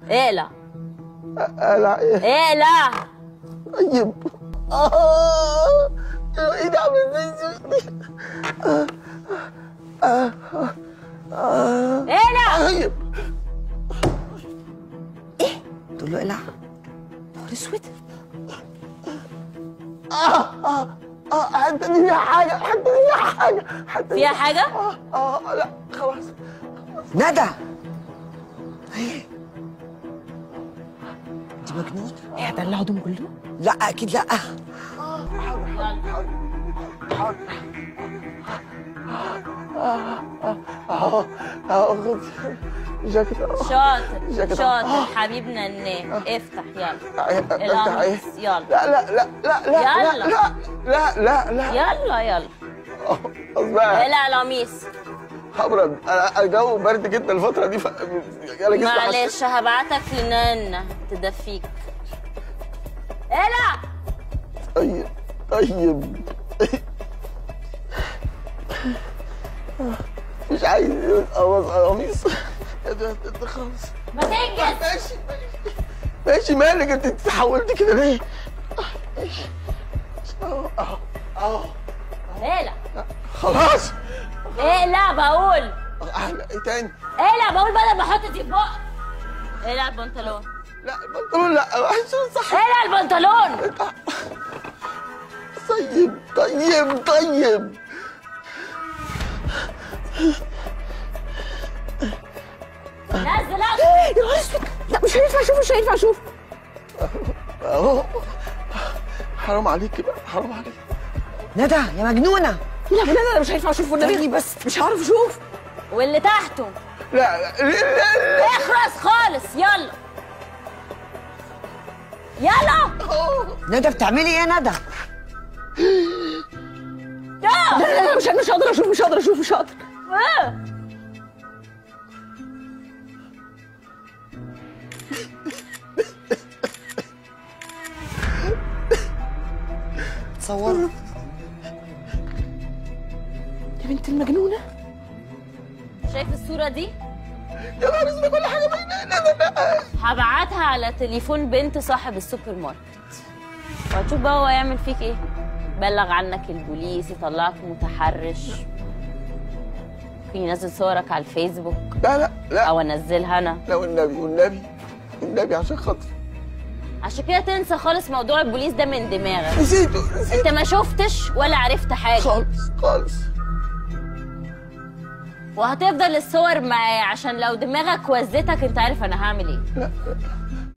اقلع اقلع ايه اقلع طيب اه ايه ده عامل ازاي اقلع طيب تقول له اقلع نهار اسود اه اه اه حتى دي فيها حاجه حتى دي فيها حاجه حتى دي فيها حاجه اه اه لا خلاص ندى هي انت مجنون هي هتقلع هدوم كله لا اكيد لا اه اه خد جاكيت اه شاطر جاكيت. شاطر حبيبنا النام افتح يلا افتح ايه القميص يلا لا لا لا لا لا يلا. لا لا لا لا يلا يلا خلاص بقى اقلع القميص ابرد انا الجو برد جدا الفتره دي ف... انا جسمي حساس. معلش هبعتك لنانا تدفيك اقلع طيب طيب مش عايز ابوظ قميص خلاص ما تنجز ماشي ماشي ماشي مالك انت تحولت كده ليه؟ ماشي اه اه اه اقلع خلاص اقلع بقول احلى ايه تاني؟ اقلع بقول بدل ما احط دي في بقك اقلع البنطلون لا البنطلون لا عشان صح اقلع البنطلون طيب طيب طيب نزل أكل. يا نهار اسود لا مش هينفع اشوف مش هينفع اشوف اهو حرام عليكي بقى حرام عليكي ندى يا مجنونه لا لا لا مش هينفع اشوف والنبي استني بس مش هعرف اشوف واللي تحته لا لا لا لا, لا. اخرس خالص يلا يلا ندى بتعملي ايه يا ندى يلا لا لا لا مش مش هقدر اشوف مش هقدر اشوف مش هقدر آه. تصوروا يا بنت المجنونه شايف الصورة دي؟ يا نهار اسود كل حاجه باينه لا لا لا هبعتها على تليفون بنت صاحب السوبر ماركت وهتشوف بقى هو هيعمل فيك ايه بلغ عنك البوليس يطلعك متحرش ممكن ينزل صورك على الفيسبوك لا لا لا او انزلها انا لا والنبي والنبي والنبي عشان خاطري عشان كده تنسى خالص موضوع البوليس ده من دماغك نسيته انت نسيته ما شفتش ولا عرفت حاجه خالص خالص وهتفضل الصور معايا عشان لو دماغك وزتك انت عارف انا هعمل ايه لا